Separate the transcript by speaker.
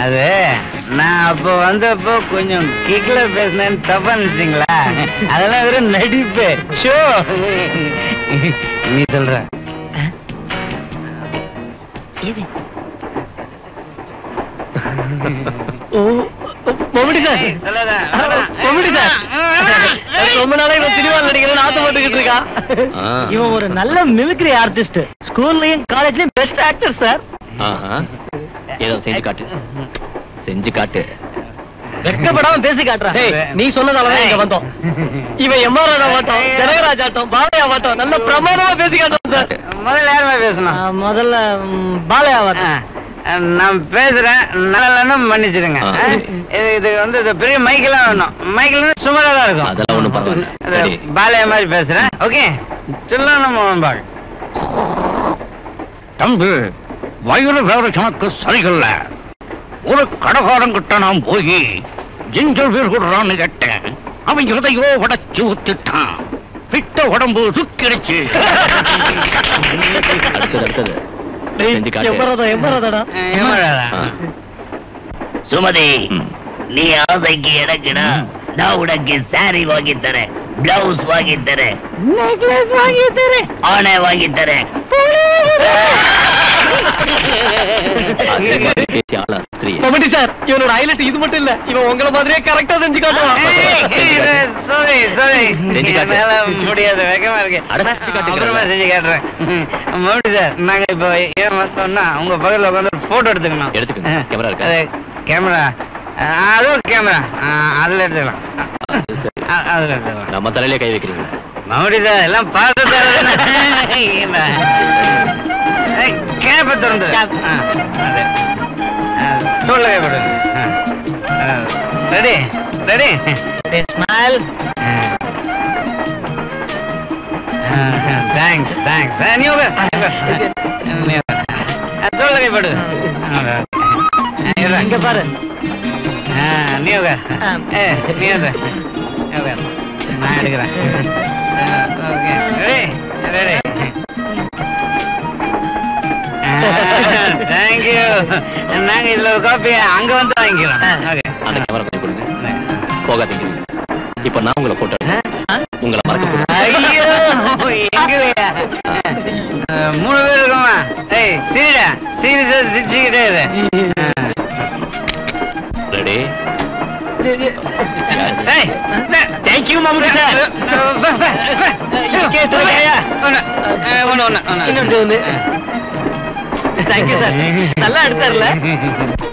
Speaker 1: அது நான் அப்போ வந்தப்போ கொஞ்சம் கிக்ல பேசினேன்னு தப்பா நினைச்சீங்களா அதெல்லாம் வெறும் நடிப்பு ஷோ நீ சொல்ற
Speaker 2: மம்முடி சார்
Speaker 1: ஏய், சொல்லாத.
Speaker 2: மம்முடி சார் ரொம்ப நாளா இவன் சினிமா நடிக்கிறேன் ஆசைப்பட்டுக்கிட்டு இருக்கான் இவன் ஒரு நல்ல மிமிக்ரி ஆர்டிஸ்ட் ஸ்கூல்லயும் காலேஜ்லயும் பெஸ்ட் ஆக்டர் சார்
Speaker 3: ஆஹா. ஏதோ செஞ்சு காட்டு செஞ்சு காட்டு
Speaker 2: வெட்கப்படாம பேசி காட்டுறான் நீ சொன்னதாலதான் இங்க வந்தோம் இவன் எம்ஆர் ஆட்டம் ஜனகராஜ் ஆட்டம் பாலையா ஆட்டம் நல்ல பிரமாதமா பேசி காட்டுறான் சார்
Speaker 1: முதல்ல யாருமா பேசணும்
Speaker 2: முதல்ல பாலையா ஆட்டம்
Speaker 1: ஆ, நான் பேசுறேன் நல்லா மன்னிச்சிடுங்க
Speaker 3: ஆ.
Speaker 1: ஆ, இது இது வந்து இது பெரிய மைக்கெல்லாம் வேணும் மைக்கெல்லாம் சுமாரா தான் இருக்கும்
Speaker 3: அதெல்லாம் ஒண்ணும் பரவாயில்ல
Speaker 1: அது
Speaker 3: ரெடி
Speaker 1: பாலைய மாதிரி பேசுறேன் ஓகே சொல்லணும் மோகன்பால்
Speaker 4: தம்பி வயிறு வேற கணக்கு சரியில்ல ஒரு கடகாரங்கிட்ட நான் போய் ஜிஞ்சல் வீர் கொடுறான்னு கேட்டேன் அவன் எதையோ உடச்சு ஊத்திட்டான் பிட்ட உடம்பு சுக்கிடுச்சு
Speaker 3: அடுத்தது அடுத்தது செஞ்சு காட்டு
Speaker 2: எம்பரதம் எம்பரதடா
Speaker 1: ஏமாடாதா
Speaker 3: ஆ.
Speaker 5: சுமதி
Speaker 3: ம்.
Speaker 5: நீ ஆசைக்கு எனக்குனா நான் உனக்கு சாரி வாங்கி தரேன் பிளவுஸ் வாங்கி தரேன் நெக்லஸ் வாங்கி தரேன் ஆணை வாங்கி தரேன்
Speaker 3: அதே மாதிரி பேசி ஆளா ஸ்திரீ
Speaker 2: மம்முடி சார் இவனோட ஹைலைட் இது மட்டும் இல்ல இவன் உங்களை மாதிரியே கரெக்டா செஞ்சு காட்டுவான்
Speaker 1: சாரி சாரி
Speaker 3: செஞ்சு காட்டு.
Speaker 1: என்னால முடியாது வேகமா இருக்கு
Speaker 3: அட, செஞ்சு காட்டுங்க.
Speaker 1: அப்புறமா செஞ்சு காட்டுறேன் மறுபடி சார் நாங்க இப்போ ஏன் வந்தோம்னா உங்க பக்கத்துல உட்காந்து போட்டோ எடுத்துக்கணும்
Speaker 3: எடுத்துக்கங்க. கேமரா இருக்கா?
Speaker 1: அது கேமரா ஆ, அதுவும் கேமரா ஆ, அதுல எடுத்துக்கலாம் ஆ, அதுல எடுத்துக்கலாம்
Speaker 3: நம்ம தலையிலே கை வைக்கிறீங்க
Speaker 1: மறுபடி சார் எல்லாம் பார்த்து கேப்ப திறந்து ஆ, அது. ஆ, தோல்ல கைப்படு ready ready
Speaker 2: smile
Speaker 1: thanks thanks நீ உட்கார், உட்கார். நீ உட்கார். ஆ, தோல்ல கைப்படு
Speaker 2: இங்க பாரு
Speaker 1: நீ உட்கார்.
Speaker 2: ஆ.
Speaker 1: ஏ, நீ உட்கார். நீ உட்கார். நான் எடுக்கிறேன் ஓகே ரெடி ரெடி தேங்க்யூ நாங்க இதுல ஒரு காப்பி அங்க வந்து வாங்கிக்கிறோம் ஓகே
Speaker 3: அந்த கேமரா கொஞ்சம் கொடுங்க போகாதீங்க இப்ப நான் உங்களை போட்டோ உங்களை மறக்க போறேன்.
Speaker 1: ஐயோ எங்கயா மூணு பேர் இருக்கோமா ஏய் சீடா சீரியஸா சிரிச்சுக்கிட்டே இரு
Speaker 3: ரெடி
Speaker 1: ஏய்
Speaker 2: தேங்க்யூ மம்முடி சார் இங்கே தூக்கியா?
Speaker 1: ஒண்ணு ஒண்ணு ஒண்ணு
Speaker 2: இன்னொன்று வந்து தேங்க்யூ சார் நல்லா எடுத்தார்ல